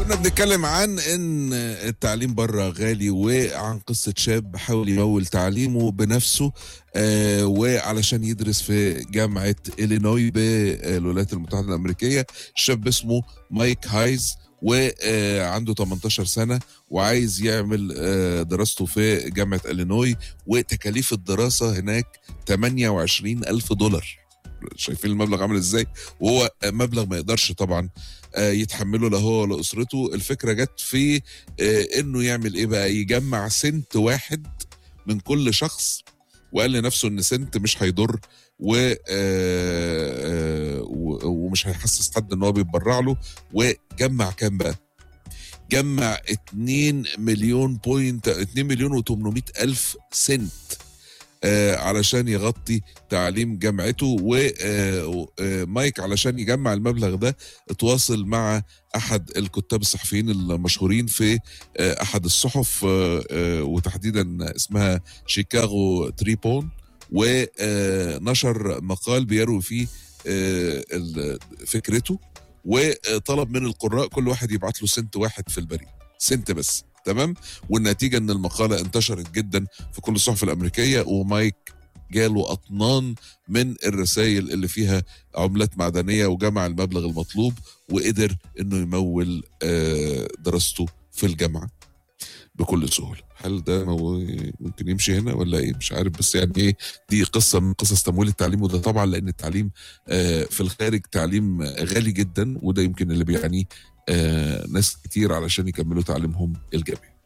كنا بنتكلم عن ان التعليم بره غالي وعن قصه شاب حاول يمول تعليمه بنفسه آه وعلشان يدرس في جامعه الينوي بالولايات المتحده الامريكيه شاب اسمه مايك هايز وعنده 18 سنه وعايز يعمل آه دراسته في جامعه الينوي وتكاليف الدراسه هناك 28 الف دولار شايفين المبلغ عامل ازاي وهو مبلغ ما يقدرش طبعا يتحمله لا هو ولا اسرته الفكره جت في انه يعمل ايه بقى يجمع سنت واحد من كل شخص وقال لنفسه ان سنت مش هيضر و ومش هيحسس حد ان هو بيتبرع له وجمع كام بقى جمع 2 مليون بوينت 2 مليون و800 الف سنت آه علشان يغطي تعليم جامعته ومايك علشان يجمع المبلغ ده اتواصل مع احد الكتاب الصحفيين المشهورين في آه احد الصحف آه وتحديدا اسمها شيكاغو تريبون ونشر مقال بيروي فيه فكرته وطلب من القراء كل واحد يبعت له سنت واحد في البريد سنت بس تمام والنتيجة ان المقالة انتشرت جدا في كل الصحف الامريكية ومايك جاله اطنان من الرسائل اللي فيها عملات معدنية وجمع المبلغ المطلوب وقدر انه يمول دراسته في الجامعة بكل سهولة هل ده ممكن يمشي هنا ولا ايه مش عارف بس يعني ايه دي قصة من قصص تمويل التعليم وده طبعا لان التعليم في الخارج تعليم غالي جدا وده يمكن اللي بيعنيه آه ناس كتير علشان يكملوا تعليمهم الجامعي